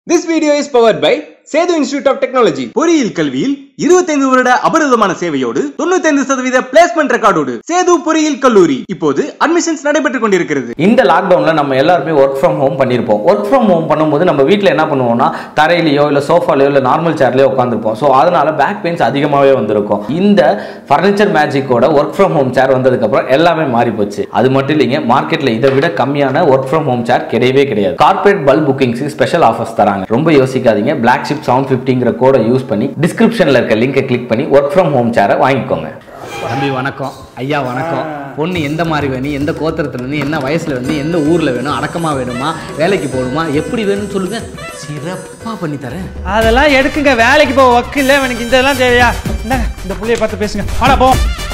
This video is powered by Sethu institute of technology பொறியியல் கல்வியில் 25 வருட அபரிதமான சேவையோடு 95% சதவீத பிளேஸ்மெண்ட் ரெக்கார்டோடு சேது பொறியியல் கல்லூரி இப்போது அட்மிஷன்ஸ் நடைபெற்றுக் கொண்டிருக்கிறது இந்த லாக்டவுனில் நம்ம எல்லாருமே ஒர்க் ஃப்ரம் ஹோம் பண்ணியிருப்போம் ஒர்க் ஃப்ரம் ஹோம் பண்ணும்போது நம்ம வீட்டில் என்ன பண்ணுவோம்னா தரையிலையோ இல்லை சோஃபாலையோ இல்லை நார்மல் சேர்லையோ உட்காந்துருப்போம் ஸோ அதனால பேக் பெயின்ஸ் அதிகமாகவே வந்திருக்கும் இந்த ஃபர்னிச்சர் மேஜிக்கோட ஒர்க் ஃப்ரம் ஹோம் சேர் வந்ததுக்கப்புறம் எல்லாமே மாறி போச்சு அது மட்டும் இல்லைங்க மார்க்கெட்டில் இதை விட கம்மியான ஒர்க் ஃப்ரம் ஹோம் சேர் கிடையவே கிடையாது கார்பரேட் பல்க் புக்கிங்ஸுக்கு ஸ்பெஷல் ஆஃபர்ஸ் தராங்க ரொம்ப யோசிக்காதீங்க பிளாக் ஷிப் செவன் ஃபிஃப்டிங்கிற கோடை யூஸ் பண்ணி டிஸ்கிரிப்ஷனில் இருக்க லிங்கை கிளிக் பண்ணி ஒர்க் ஃப்ரம் ஹோம் சேரை வாங்கிக்கோங்க தம்பி வணக்கம் ஐயா வணக்கம் பொண்ணு எந்த மாதிரி வேணும் எந்த கோத்திரத்துல வேணும் என்ன வயசுல வேணும் எந்த ஊர்ல வேணும் அடக்கமா வேணுமா வேலைக்கு போகணுமா எப்படி வேணும்னு சொல்லுங்க சிறப்பா பண்ணி தரேன் அதெல்லாம் எடுக்குங்க வேலைக்கு போக வக்கு இல்லை எனக்கு இதெல்லாம் தேவையா இந்தாங்க இந்த புள்ளைய பார்த்து பேசுங்க வாடா போ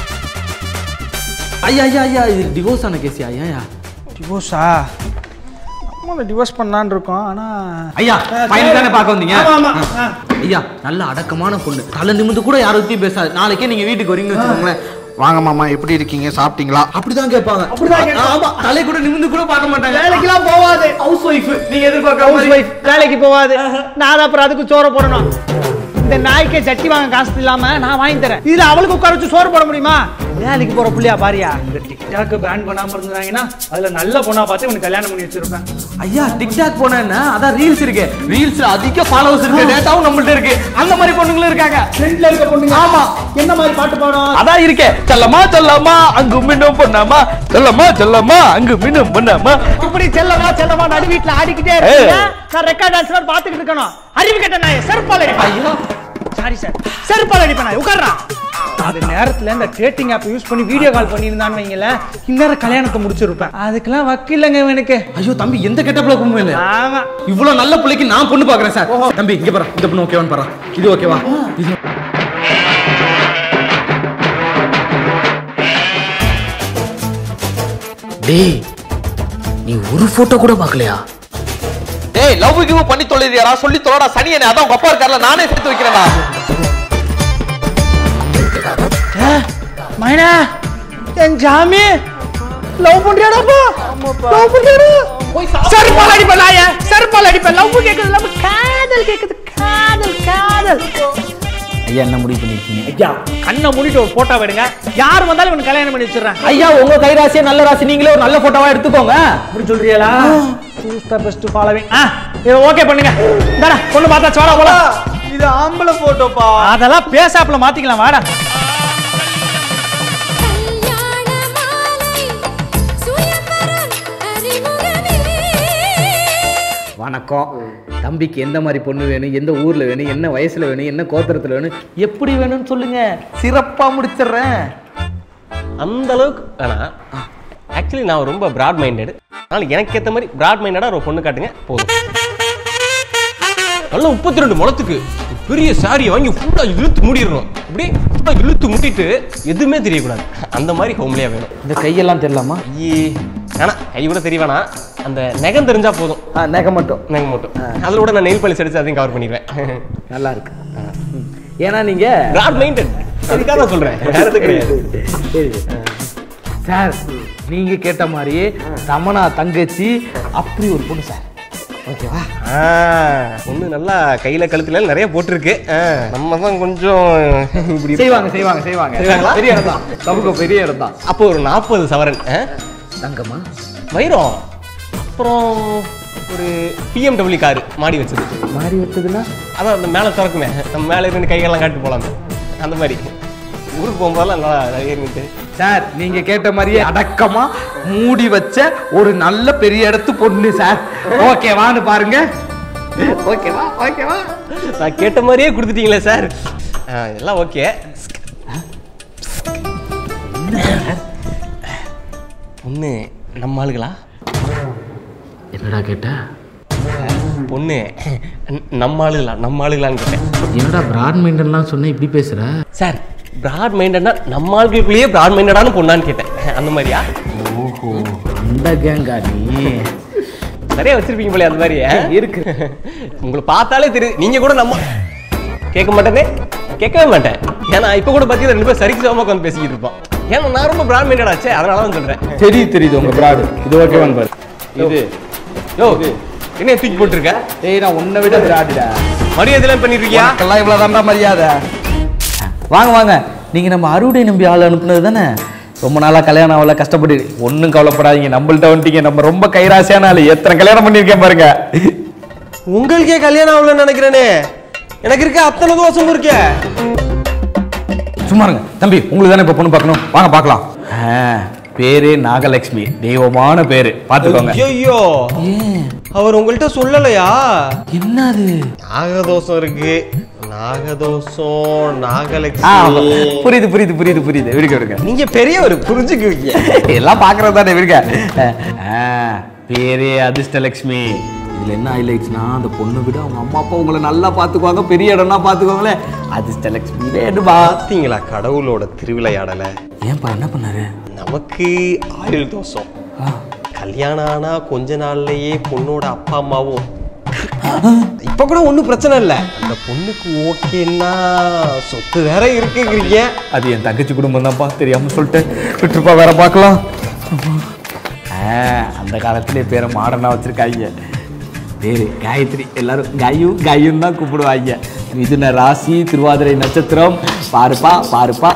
ஐயா ஐயா ஐயா இது டிவோர்ஸ் ஆன கேஸ் ஐயா ஐயா டிவோர்ஸா அம்மா டிவோர்ஸ் பண்ணலான்னு இருக்கோம் ஆனா ஐயா பையன் தானே பார்க்க வந்தீங்க ஆமா ஆமா ஆ. ஐயா நல்ல அடக்கமான பொண்ணு தலை நிமிந்து கூட யாரை பத்தியும் பேசாது நாளைக்கே நீங்க வீட்டுக்கு வரீங்கன்னு வச்சுக்கோங்களேன் வாங்க மாமா எப்படி இருக்கீங்க சாப்பிட்டீங்களா அப்படிதான் கேட்பாங்க அப்படிதான் கேட்பாங்க. ஆமா தலை கூட நிமிந்து கூட பார்க்க மாட்டாங்க வேலைக்கெல்லாம் போவாது ஹவுஸ் ஒய்ஃப் நீங்க எதிர்பார்க்க ஹவுஸ் ஒய்ஃப் வேலைக்கு போவாது நான் அப்புறம் அதுக்கு சோறு போடணும் இந்த நாய்க்கே சட்டி வாங்க காசு இல்லாம நான் வாங்கி தரேன் இதுல அவளுக்கு உட்கார வச்சு சோறு போட முடியுமா வேலைக்கு போற புள்ளையா பாரியா இந்த டிக்டாக் பேன் பண்ணாம இருந்தாங்கன்னா அதுல நல்ல பொண்ணா பார்த்து உனக்கு கல்யாணம் பண்ணி வச்சிருப்பேன் ஐயா டிக்டாக் போனா என்ன அதான் ரீல்ஸ் இருக்கு ரீல்ஸ்ல அதிக ஃபாலோவர்ஸ் இருக்கு டேட்டாவும் நம்மள்ட்ட இருக்கு அந்த மாதிரி பொண்ணுங்களும் இருக்காங்க ஃப்ரெண்ட்ல இருக்க பொண்ணுங்க ஆமா என்ன மாதிரி பாட்டு பாடும் அதான் இருக்கே செல்லமா செல்லமா அங்கு மின்னும் பொண்ணாமா செல்லமா செல்லமா அங்கு மின்னும் பொண்ணாமா இப்படி செல்லவா செல்லவா நடு வீட்டுல ஆடிக்கிட்டே இருக்கீங்க நான் ரெக்கார்ட் டான்ஸ் பாத்துக்கிட்டு இருக்கணும் அறிவு கட்ட நாய் செருப்பால ஐயோ சாரி சார் செருப்பால அடிப்பேன் நாய் உட்கார்றா அது நேரத்துல இந்த டேட்டிங் ஆப் யூஸ் பண்ணி வீடியோ கால் பண்ணியிருந்தான்னு வைங்கள இந்நேரம் கல்யாணத்தை முடிச்சிருப்பேன் அதுக்கெல்லாம் வக்கில்லைங்க எனக்கு ஐயோ தம்பி எந்த கெட்டப்ல கும்பு இல்ல ஆமா இவ்வளவு நல்ல பிள்ளைக்கு நான் பொண்ணு பாக்குறேன் சார் தம்பி இங்க பாரு இந்த பொண்ணு ஓகேவான்னு பாரு இது ஓகேவா இது டேய் நீ ஒரு போட்டோ கூட பார்க்கலையா டேய் லவ் கிவ் பண்ணி தொலைறியாடா சொல்லி தொலைடா சனியனே அதான் உங்க அப்பா இருக்கார்ல நானே சேர்த்து வைக்கிறேன்டா மைனா என் ஜாமி லவ் பண்றியாடாப்பா லவ் பண்றியாடா செருப்பால் அடிப்பேன் நாய செருப்பால் அடிப்பேன் லவ் கேக்குது லவ் காதல் கேக்குது காதல் காதல் ஐயா என்ன முடிவு பண்ணிருக்கீங்க ஐயா கண்ணை மூடிட்டு ஒரு போட்டோ எடுங்க யார் வந்தாலும் இவனுக்கு கல்யாணம் பண்ணி வச்சிடுறேன் ஐயா உங்க கை ராசியே நல்ல ராசி நீங்களே ஒரு நல்ல போட்டோவா எடுத்துக்கோங்க அப்படி சொல்றீங்களா சூஸ் த பெஸ்ட் ஃபாலோவிங் ஆ இதை ஓகே பண்ணுங்க இந்தாடா பொண்ணு பார்த்தா வாடா போலாம் இது ஆம்பளை போட்டோப்பா அதெல்லாம் பேசாப்ல மாத்திக்கலாம் வாடா கல்யாண மாலை சுயம்பரம் அறிமுகமே வணக்கம் தம்பிக்கு எந்த மாதிரி பொண்ணு வேணும் எந்த ஊர்ல வேணும் என்ன வயசுல வேணும் என்ன கோத்திரத்துல வேணும் எப்படி வேணும்னு சொல்லுங்க சிறப்பா முடிச்சிடுறேன் அந்த அளவுக்கு வேணாம் ஆக்சுவலி நான் ரொம்ப பிராட் மைண்டட் அதனால எனக்கு ஏற்ற மாதிரி பிராட் மைண்டடாக ஒரு பொண்ணு காட்டுங்க போதும் நல்லா முப்பத்தி ரெண்டு முளத்துக்கு ஒரு பெரிய சாரியை வாங்கி ஃபுல்லாக இழுத்து மூடிடணும் இப்படி ஃபுல்லாக இழுத்து மூட்டிட்டு எதுவுமே தெரியக்கூடாது அந்த மாதிரி ஹோம்லியாக வேணும் இந்த கையெல்லாம் தெரியலாமா ஐயே வேணாம் கை கூட தெரிய வேணாம் அந்த நெகம் தெரிஞ்சா போதும் நகை மட்டும் நெகம் மட்டும் அதில் கூட நான் நெயில் பாலிஸ் அடிச்சு அதையும் கவர் பண்ணிடுவேன் நல்லா இருக்கு ம். ஏன்னா நீங்க பிராட் மைண்டட் அதுக்காக தான் சொல்கிறேன் வேறு எதுவும் கிடையாது சார் நீங்க கேட்ட மாதிரியே தமனா தங்கச்சி அப்படி ஒரு பொண்ணு சார் ஓகேவா ஆ, பொண்ணு நல்லா கையில கழுத்துல நிறைய போட்டிருக்கு ஆ, நம்ம தான் கொஞ்சம் இப்படி செய்வாங்க செய்வாங்க செய்வாங்க செய்வாங்களா? பெரிய இடம் தான் சமூகம் பெரிய இடம் தான் அப்போ ஒரு நாற்பது சவரன் ஆ? தங்கம்மா வைரம் அப்புறம் ஒரு பிஎம்டபிள்யூ காரு மாடி வச்சது மாறி வச்சதுன்னா அதான் அந்த மேலே திறக்குமே நம்ம மேலே இருந்து கையெல்லாம் காட்டு போலாமே அந்த மாதிரி ஊருக்கு போகும்போதெல்லாம் நல்லா ஏறிட்டு சார் நீங்க கேட்ட மாதிரியே அடக்கமா மூடி வச்ச ஒரு நல்ல பெரிய இடத்து பொண்ணு சார் ஓகேவான்னு பாருங்க ஓகேவா ஓகேவா நான் கேட்ட மாதிரியே கொடுத்துட்டீங்களே சார் ஆ, எல்லாம் ஓகே பொண்ணு நம்ம ஆளுகளா என்னடா கேட்ட பொண்ணு நம்ம ஆளுகளா நம்ம ஆளுகளான்னு கேட்டேன் என்னடா பிராட் மைண்டன்லாம் சொன்ன இப்படி பேசுற சார் பிராட் மைண்டட்னா நம்ம ஆளுகளுக்குள்ளேயே பிராட் மைண்டடான பொண்ணான்னு கேட்டேன் அந்த மாதிரியா ஓஹோ அந்த கேங்கா நீ நிறைய வச்சிருப்பீங்க போல அந்த மாதிரி ஆ? இருக்கு. உங்களை பார்த்தாலே தெரியுது நீங்க கூட நம்ம கேட்க மாட்டேனே கேட்கவே மாட்டேன் ஏன்னா இப்ப கூட பார்த்தீங்கன்னா ரெண்டு பேரும் சரிக்கு சமமாக உட்காந்து பேசிக்கிட்டு இருப்போம் ஏன்னா நான் ரொம்ப பிராட் மைண்டட் ஆச்சே அதனால தான் சொல்றேன் தெரியுது தெரியுது உங்க பிராடு இது ஓகேவான்னு பாரு இது யோ என்ன தூக்கி போட்டுருக்க ஏய் நான் உன்னை விட விராடிடா மரியாதைலாம் பண்ணிட்டு இருக்கியா எல்லாம் இவ்வளோ தாண்டா மரியாதை வாங்க வாங்க நீங்க நம்ம அறுவடை நம்பி ஆள் அனுப்புனது தானே ரொம்ப நாளா கல்யாணம் அவ்வளோ கஷ்டப்பட்டு ஒன்றும் கவலைப்படாதீங்க நம்மள்ட்ட வந்துட்டீங்க நம்ம ரொம்ப கைராசியான ஆள் எத்தனை கல்யாணம் பண்ணியிருக்கேன் பாருங்க உங்களுக்கே கல்யாணம் ஆகலன்னு நினைக்கிறேனே எனக்கு இருக்க அத்தனை தோசம் இருக்கே சும்மா இருங்க தம்பி உங்களுக்கு தானே இப்போ பொண்ணு பார்க்கணும் வாங்க பார்க்கலாம் ஆ, பேரு நாகலட்சுமி தெய்வமான பேரு பார்த்துக்கோங்க ஐயோ அவர் உங்கள்கிட்ட சொல்லலையா என்னது நாகதோஷம் இருக்கு நாகதோஷம் ஆ, நாகலட்சுமி புரியுது புரியுது புரியுது புரியுது விடுங்க விடுங்க நீங்க பெரியவர் புரிஞ்சுக்குவீங்க எல்லாம் பார்க்கறது தானே விடுங்க ஆ, பேரே அதிர்ஷ்டலட்சுமி இதுல என்ன ஹைலைட்ஸ்னா அந்த பொண்ணை விட அவங்க அம்மா அப்பா உங்களை நல்லா பார்த்துக்குவாங்க பெரிய இடம்னா பார்த்துக்குவாங்களே அதிர்ஷ்டலட்சுமி வேணுமா பாத்தீங்களா கடவுளோட திருவிளையாடலை ஏன்பா என்ன பண்ணாரு நமக்கு ஆயுள் தோஷம் கல்யாணம் ஆனா கொஞ்ச நாள்லயே பொண்ணோட அப்பா அம்மாவும் இப்ப கூட ஒண்ணும் பிரச்சனை இல்ல அந்த பொண்ணுக்கு ஓகேன்னா சொத்து வேற இருக்குங்கிறீங்க அது என் தங்கச்சி குடும்பம் தான்ப்பா தெரியாம சொல்லிட்டேன் விட்டுருப்பா வேற பார்க்கலாம் ஆ, அந்த காலத்திலே பேரை மாடர்னா வச்சிருக்காங்க பேரு காயத்ரி எல்லாரும் காயு காயுன்னு தான் கூப்பிடுவாங்க மிதுன ராசி திருவாதிரை நட்சத்திரம் பாருப்பா பாருப்பா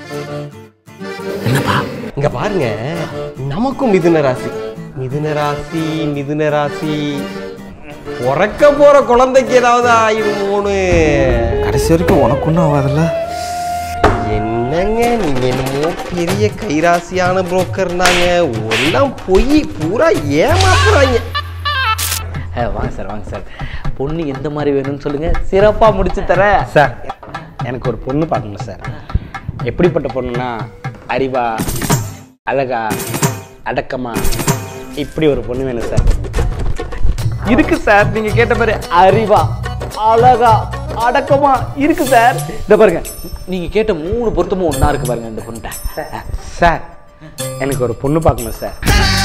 இங்க பாருங்க நமக்கும் மிதுன ராசி மிதுன ராசி மிதுன ராசி பிறக்க போற குழந்தைக்கு ஏதாவது ஆயிருமோன்னு கடைசி வரைக்கும் உனக்கு ஒன்றும் ஆகாதுல்ல என்னங்க நீங்க என்னமோ பெரிய கைராசியான புரோக்கர்னாங்க எல்லாம் பொய் பூரா ஏமாத்துறாங்க வாங்க சார் வாங்க சார் பொண்ணு எந்த மாதிரி வேணும்னு சொல்லுங்க சிறப்பாக முடிச்சு தரேன் சார் எனக்கு ஒரு பொண்ணு பார்க்கணும் சார் எப்படிப்பட்ட பொண்ணுனா அறிவா அழகா அடக்கமா இப்படி ஒரு பொண்ணு வேணும் சார் இருக்கு சார் நீங்க கேட்ட மாதிரி அறிவா அழகா அடக்கமா இருக்கு சார் இந்த பாருங்க நீங்க கேட்ட மூணு பொருத்தமும் ஒண்ணா இருக்கு பாருங்க இந்த பொண்ணுட்ட சார் எனக்கு ஒரு பொண்ணு பார்க்கணும் சார்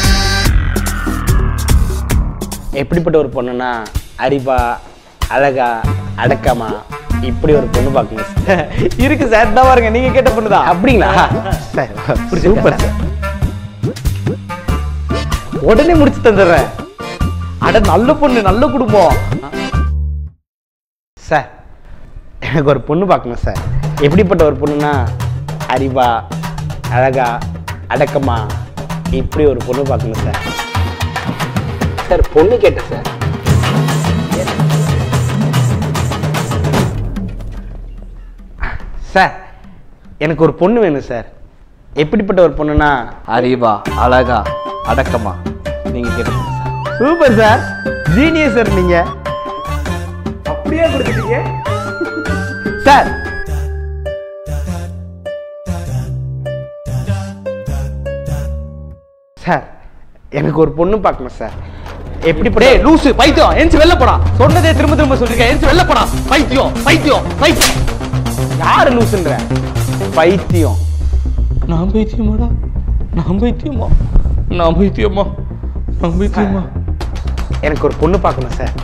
எப்படிப்பட்ட ஒரு பொண்ணுனா அறிவா அழகா அடக்கமா இப்படி ஒரு பொண்ணு பார்க்கணும் சார் இருக்கு சார் இந்த பாருங்க நீங்க கேட்ட பொண்ணுதான் அப்படிங்களா சார் சூப்பர் சார் உடனே முடிச்சு தந்துடுறேன் அட நல்ல பொண்ணு நல்ல குடும்பம் சார் எனக்கு ஒரு பொண்ணு பார்க்கணும் சார் எப்படிப்பட்ட ஒரு பொண்ணுனா அறிவா அழகா அடக்கமா இப்படி ஒரு பொண்ணு பார்க்கணும் சார் சார் பொண்ணு கேட்டேன் சார் சார் எனக்கு ஒரு பொண்ணு வேணும் சார் எப்படிப்பட்ட ஒரு பொண்ணுனா அறிவா அழகா அடக்கமா நீங்க கேட்ட பொண்ணு sir super sir genius sir நீங்க அப்படியே கொடுத்துட்டீங்க சார் சார் எனக்கு ஒரு பொண்ணு பார்க்கணும் சார் எப்படிப்பட்ட டேய் லூசு பைத்தியம் எந்திச்சு வெளில போடா சொன்னதே திரும்ப திரும்ப சொல்லிருக்கேன் எந்திச்சு வெளில போடா பைத்தியம் பைத்தியம் பைத்தியம் யாரு லூசுன்ற பைத்தியம் நான் பைத்தியமாடா நான் பைத்தியமா நான் பைத்தியமா நான் பைத்தியமா எனக்கு ஒரு பொண்ணு பார்க்கணும் சார்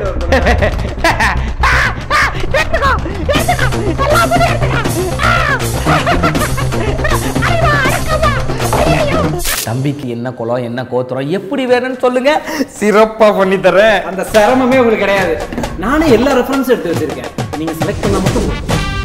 தம்பிக்கு என்ன குலம் என்ன கோத்திரம் எப்படி வேணும்னு சொல்லுங்க சிறப்பா பண்ணி தரேன் அந்த சிரமமே உங்களுக்கு கிடையாது நானே எல்லா ரெஃபரன்ஸும் எடுத்து வச்சிருக்கேன் நீங்க செலக்ட் பண்ணா மட்டும் போதும்.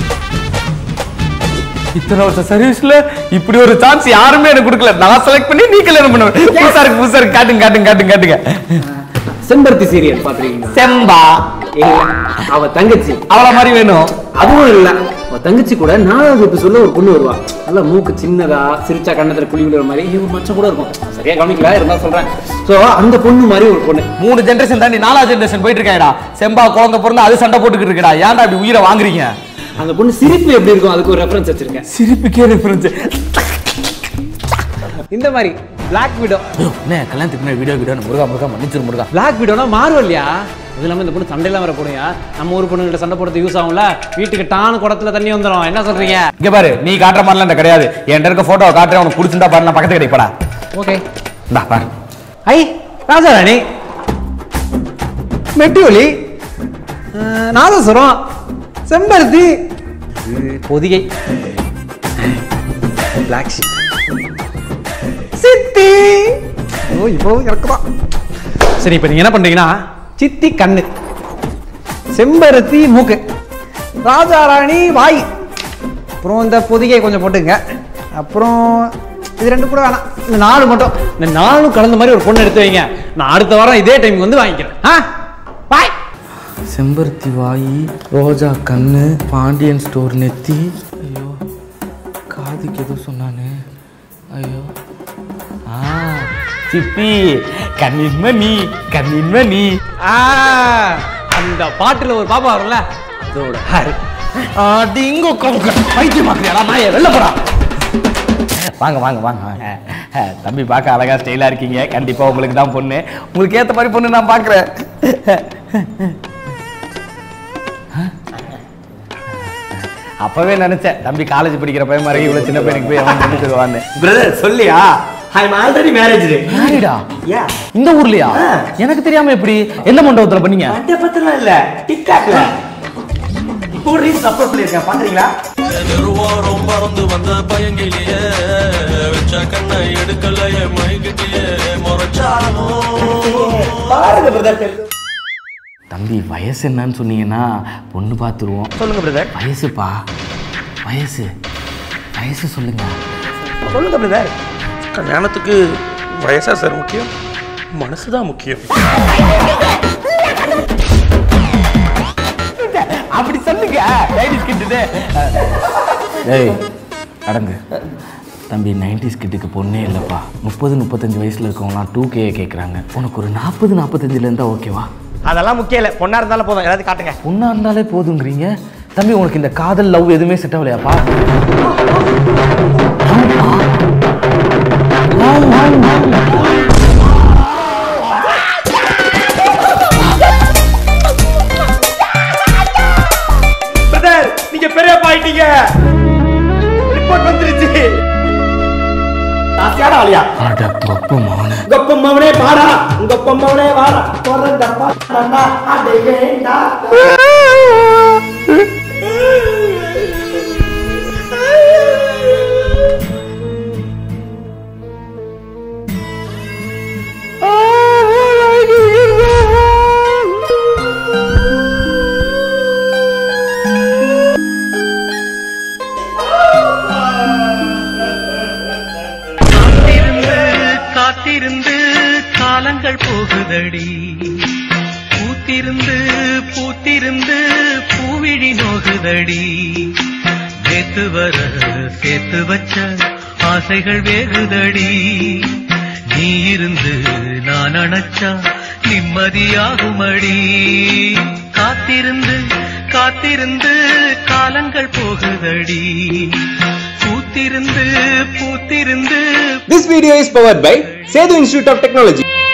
இத்தனை வருஷம் சர்வீஸ்ல இப்படி ஒரு சான்ஸ் யாருமே எனக்கு கொடுக்கல நான் செலக்ட் பண்ணி நீ கல்யாணம் பண்ணுவேன் புதுசா இருக்கு புதுசா இருக்கு காட்டுங்க காட்டுங்க காட்டுங்க காட்டுங்க செம்பருத்தி சீரியல் பாத்துருக்கீங்களா செம்பா இல்ல அவ தங்கச்சி அவள மாதிரி வேணும் அதுவும் இல்ல அவ தங்கச்சி கூட நாலாவது எபிசோட்ல ஒரு பொண்ணு வருவா நல்லா மூக்கு சின்னதா சிரிச்சா கண்ணத்துல குழி விழுற மாதிரி இவ மச்சம் கூட இருக்கும் சரியா கவனிக்கல இருந்தா சொல்றேன் சோ அந்த பொண்ணு மாதிரி ஒரு பொண்ணு மூணு ஜெனரேஷன் தாண்டி நாலாவது ஜெனரேஷன் போயிட்டு இருக்காடா செம்பா குழந்தை பிறந்து அது சண்டை போட்டுக்கிட்டு இருக்கடா ஏன்டா இப்படி உயிரை வாங்குறீங்க அந்த பொண்ணு சிரிப்பு எப்படி இருக்கும் அதுக்கு ஒரு ரெஃபரன்ஸ் வச்சிருக்கேன் சிரிப்புக்கே ரெஃபரன்ஸ் இந்த மாதிரி பிளாக் விடோ என்ன கல்யாணத்துக்கு முன்னாடி வீடியோ வீடியோ முருகா முருகா மன்னிச்சிரு முருகா பிளாக் விடோனா மாறும் இல்லையா அது இல்லாம இந்த பொண்ணு சண்டையெல்லாம் வர போடுயா நம்ம ஊர் பொண்ணுகிட்ட சண்டை போடுறது யூஸ் ஆகும்ல வீட்டுக்கு டானு குடத்துல தண்ணி வந்துடும் என்ன சொல்றீங்க இங்க பாரு நீ காட்டுற மாதிரிலாம் இந்த கிடையாது என்கிட்ட இருக்க போட்டோ காட்டுறேன் உனக்கு பிடிச்சிருந்தா பாரு நான் பக்கத்து கிடைப்படா ஓகே இந்தா பாரு ஐ ராஜாராணி மெட்டிஒலி அஹ், நாதசுரம் செம்பருத்தி பொதிகை பிளாக் ஷீப் சித்தி ஓ இப்போ இறக்குதான் சரி இப்போ நீங்க என்ன பண்றீங்கன்னா சித்தி கண்ணு செம்பருத்தி மூக்கு ராஜாராணி வாய் அப்புறம் இந்த பொதிகை கொஞ்சம் போட்டுங்க அப்புறம் இது ரெண்டு கூட வேணாம் இந்த நாலு மட்டும் இந்த நாலும் கலந்த மாதிரி ஒரு பொண்ணு எடுத்து வைங்க நான் அடுத்த வாரம் இதே டைமுக்கு வந்து வாங்கிக்கிறேன் ஆ பாய் செம்பருத்தி வாய் ரோஜா கண்ணு பாண்டியன் ஸ்டோர் நெத்தி ஐயோ காதுக்கு எதுவும் சொன்னானே ஐயோ ஆ சிப்பி கண்ணின்ம நீ கண்ணின்ம நீ ஆ அந்த பாட்டுல ஒரு பாப்பா வரும்ல அதோட ஹாரு டிங்கோ கொங்க பைத்தியமாக்குறியாடா நாயே வெளில போடா வாங்க வாங்க வாங்க வாங்க அஹ், தம்பி பார்க்க அழகா ஸ்டைலா இருக்கீங்க கண்டிப்பா உங்களுக்கு தான் பொண்ணு உங்களுக்கு ஏத்த மாதிரி பொண்ணு நான் பார்க்கறேன் அப்பவே நினைச்சேன் தம்பி காலேஜ் படிக்கிற பையன் மாதிரி இவ்வளவு சின்ன பையனுக்கு போய் அவன் பொண்ணு தருவான்னு பிரதர் சொல்லியா ஐ எம் ஆல்ரெடி மேரேஜ் மேரிடா யா இந்த ஊர்லயா எனக்கு தெரியாம எப்படி எந்த மண்டபத்துல பண்ணீங்க மண்டே பத்திரம் இல்ல டிக்டாக்ல இப்போ ஒரு ரீல்ஸ் அப்லோட் பண்ணிருக்கேன் பாக்குறீங்களா நெருவாரம் பறந்து வந்த பயங்கிலேயே வச்ச கண்ணை எடுக்கலையே மைகிட்டியே முறைச்சாலும் பாருங்க பிரதர் தம்பி வயசு என்னன்னு சொன்னீங்கன்னா பொண்ணு பார்த்துருவோம் சொல்லுங்க பிரதர் வயசுப்பா வயசு வயசு சொல்லுங்க சொல்லுங்க பிரதர் கல்யாணத்துக்கு வயசா சார் முக்கியம் மனசுதான் முக்கியம் அப்படி சொல்லுங்க லேடிஸ் கிட்டு ஏய் அடங்கு தம்பி நைன்டிஸ் கிட்டுக்கு பொண்ணே இல்லைப்பா முப்பது முப்பத்தஞ்சு வயசில் இருக்கவங்களாம் டூ கே கேட்குறாங்க உனக்கு ஒரு நாற்பது நாற்பத்தஞ்சில் இருந்தால் ஓகேவா அதெல்லாம் முக்கியம் இல்ல பொண்ணா இருந்தாலும் போதும் ஏதாவது காட்டுங்க பொண்ணா இருந்தாலே போதுங்கிறீங்க தம்பி உனக்கு இந்த காதல் லவ் எதுவுமே செட் ஆகலையாப்பா பிரதர் நீங்க பெரியப்பா ஆயிட்டீங்க ரிப்போர்ட் வந்துருச்சு ஆசையான ஆளியா அட கொப்பமான உங்கப்பம்மவனே பாடா உங்கப்பம்மவனே வாடா தொடர்ந்தப்பா அடை வேண்டாம் காத்திருந்து காத்திருந்து காலங்கள் போகுதடி பூத்திருந்து பூத்திருந்து பூவிழி நோகுதடி நேத்து வர சேர்த்து வச்ச ஆசைகள் வேகுதடி நீ இருந்து நான் அணைச்சா நிம்மதியாகுமடி காத்திருந்து காத்திருந்து காலங்கள் போகுதடி பூத்திருந்து பூத்திருந்து This video is powered by Sedu Institute of Technology.